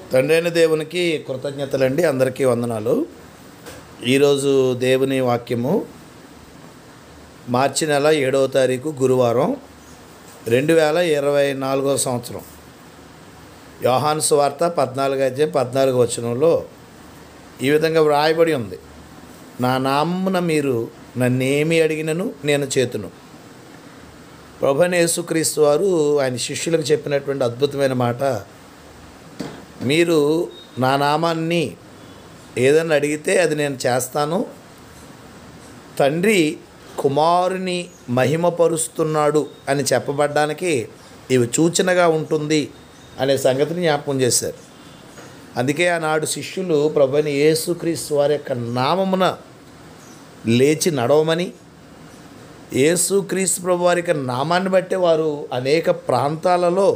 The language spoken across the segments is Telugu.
తండ్రైన దేవునికి కృతజ్ఞతలండి అందరికీ వందనాలు ఈరోజు దేవుని వాక్యము మార్చి నెల ఏడవ తారీఖు గురువారం రెండు వేల ఇరవై నాలుగో సంవత్సరం యోహాను సువార్త పద్నాలుగు అధ్యాయం పద్నాలుగు వచనంలో ఈ విధంగా వ్రాయబడి ఉంది నా నామమున మీరు నన్నేమి అడిగినను నేను చేతును ప్రభుని యేసుక్రీస్తు వారు ఆయన శిష్యులకు చెప్పినటువంటి అద్భుతమైన మాట మీరు నా నామాన్ని ఏదన్నా అడిగితే అది నేను చేస్తాను తండ్రి కుమారుని మహిమపరుస్తున్నాడు అని చెప్పబడ్డానికి ఇవి సూచనగా ఉంటుంది అనే సంగతిని జ్ఞాపకం చేశారు అందుకే ఆనాడు శిష్యులు ప్రభుని యేసుక్రీస్తు వారి యొక్క నామమున లేచి నడవమని యేసుక్రీస్తు ప్రభు వారి యొక్క నామాన్ని బట్టి వారు అనేక ప్రాంతాలలో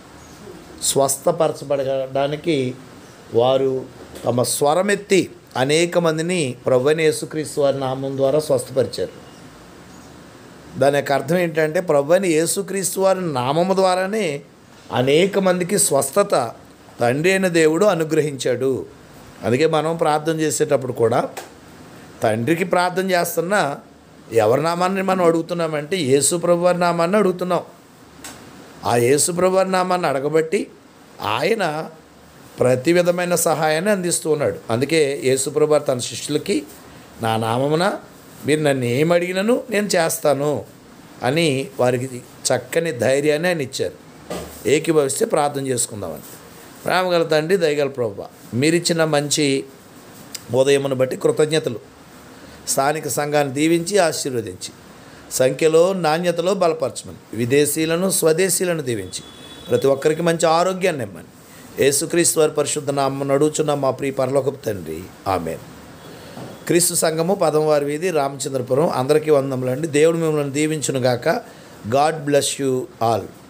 స్వస్థపరచబడడానికి వారు తమ స్వరమెత్తి అనేక మందిని ప్రభుని యేసుక్రీస్తు వారి నామం ద్వారా స్వస్థపరిచారు దాని యొక్క అర్థం ఏంటంటే ప్రభుని యేసుక్రీస్తు వారి నామము ద్వారానే అనేక మందికి స్వస్థత తండ్రి అయిన దేవుడు అనుగ్రహించాడు అందుకే మనం ప్రార్థన చేసేటప్పుడు కూడా తండ్రికి ప్రార్థన చేస్తున్నా ఎవరి నామాన్ని మనం అడుగుతున్నామంటే యేసు ప్రభు వారి నామాన్ని అడుగుతున్నాం ఆ యేసు ప్రభు వారి నామాన్ని అడగబట్టి ఆయన ప్రతి విధమైన సహాయాన్ని అందిస్తూ ఉన్నాడు అందుకే యేసుప్రభు వారు తన శిష్యులకి నా నామమున మీరు నన్ను ఏం అడిగినను నేను చేస్తాను అని వారికి చక్కని ధైర్యాన్ని ఆయన ఇచ్చారు ఏకీభవిస్తే ప్రార్థన చేసుకుందామని ప్రేమగల తండ్రి దయగల ప్రభు మీరిచ్చిన మంచి ఉదయమును బట్టి కృతజ్ఞతలు స్థానిక సంఘాన్ని దీవించి ఆశీర్వదించి సంఖ్యలో నాణ్యతలో బలపరచమని విదేశీయులను స్వదేశీయులను దీవించి ప్రతి ఒక్కరికి మంచి ఆరోగ్యాన్ని ఇమ్మని యేసుక్రీస్తు వారి పరిశుద్ధ నామం నడుచున్న మా ప్రియ పరలోకపు తండ్రి ఆమె క్రీస్తు సంఘము పదమవారి వీధి రామచంద్రపురం అందరికీ వందములండి దేవుడు మిమ్మల్ని దీవించునుగాక గాడ్ బ్లెస్ యూ ఆల్